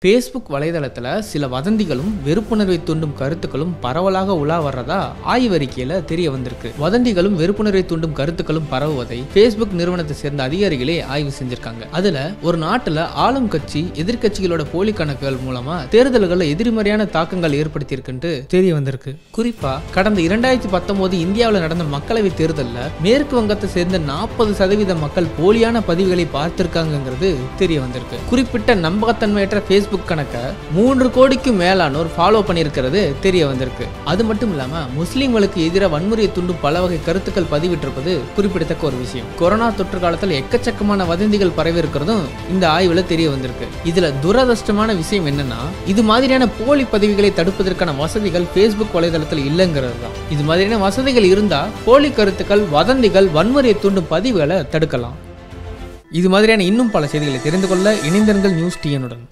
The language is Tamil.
ஃபேஸ்புக் வலைதளத்தில் சில வதந்திகளும் வெறுப்புணர்வை தூண்டும் கருத்துக்களும் பரவலாக உலா வர்றதா ஆய்வறிக்கையில் தெரிய வந்திருக்கு வதந்திகளும் வெறுப்புணர்வை தூண்டும் கருத்துக்களும் பரவுவதை ஃபேஸ்புக் நிறுவனத்தை சேர்ந்த அதிகாரிகளே ஆய்வு செஞ்சிருக்காங்க அதுல ஒரு நாட்டுல ஆளும் கட்சி எதிர்க்கட்சிகளோட போலி கணக்குகள் மூலமா தேர்தல்களில் எதிர்மறையான தாக்கங்கள் ஏற்படுத்தியிருக்குன்ட்டு தெரிய வந்திருக்கு குறிப்பா கடந்த இரண்டாயிரத்தி பத்தொன்பது இந்தியாவில் நடந்த மக்களவை தேர்தலில் மேற்கு வங்கத்தை சேர்ந்த நாற்பது சதவீத மக்கள் போலியான பதிவுகளை பார்த்திருக்காங்கிறது தெரிய வந்திருக்கு குறிப்பிட்ட நம்பகத்தன்மையற்ற ஃபேஸ்புக் கணக்கை மூன்று கோடிக்கும் மேலானோர் ஃபாலோ பண்ணியிருக்கிறது தெரிய வந்திருக்கு அது மட்டும் இல்லாம முஸ்லீம்களுக்கு எதிராக வன்முறையை தூண்டும் பல வகை கருத்துக்கள் பதிவிட்டிருப்பது குறிப்பிடத்தக்க ஒரு விஷயம் கொரோனா தொற்று காலத்தில் எக்கச்சக்கமான வதந்திகள் பரவி இருக்கிறதும் இந்த ஆய்வுல தெரிய வந்திருக்கு இதுல துரதிருஷ்டமான விஷயம் என்னன்னா இது மாதிரியான போலி பதிவுகளை தடுப்பதற்கான வசதிகள் ஃபேஸ்புக் வலைதளத்தில் இல்லைங்கிறது தான் இது மாதிரியான வசதிகள் இருந்தா போலி கருத்துக்கள் வதந்திகள் வன்முறையை தூண்டும் பதிவுகளை தடுக்கலாம் இது மாதிரியான இன்னும் பல செய்திகளை தெரிந்து கொள்ள இணைந்தர்கள் நியூஸ் டிஎனுடன்